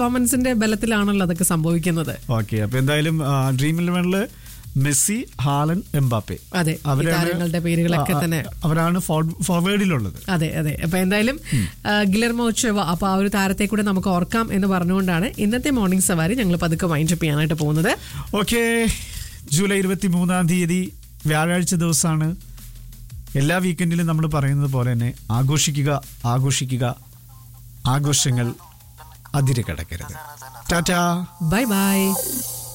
പെർഫോമൻസിന്റെ ബലത്തിലാണല്ലോ അതൊക്കെ സംഭവിക്കുന്നത് ഓക്കെ അപ്പൊ എന്തായാലും ഡ്രീം ഇലവനില് മെസ്സി ഹാലൻ എംബാപ്പെ അതെ ഈ താരങ്ങളുടെ പേരുകളൊക്കെ തന്നെ ആ, അവരാണ് ഫോർവേഡിലുള്ളത് അതെ അതെ അപ്പൊ എന്തായാലും ഗിലർമോ ഉച്ചവ അപ്പൊ ആ ഒരു താരത്തെ കൂടെ നമുക്ക് ഓർക്കാം എന്ന് പറഞ്ഞുകൊണ്ടാണ് ഇന്നത്തെ മോർണിംഗ് സവാരി ഞങ്ങൾ പതുക്കെ വൈൻഡപ്പ് ചെയ്യാനായിട്ട് പോകുന്നത് ഓക്കെ ജൂലൈ ഇരുപത്തി മൂന്നാം തീയതി വ്യാഴാഴ്ച ദിവസമാണ് എല്ലാ വീക്കെൻഡിലും നമ്മൾ പറയുന്നത് പോലെ തന്നെ ആഘോഷിക്കുക ആഘോഷിക്കുക ആഘോഷങ്ങൾ അതിര് കടക്കരുത് ടാറ്റാ ബൈ ബൈ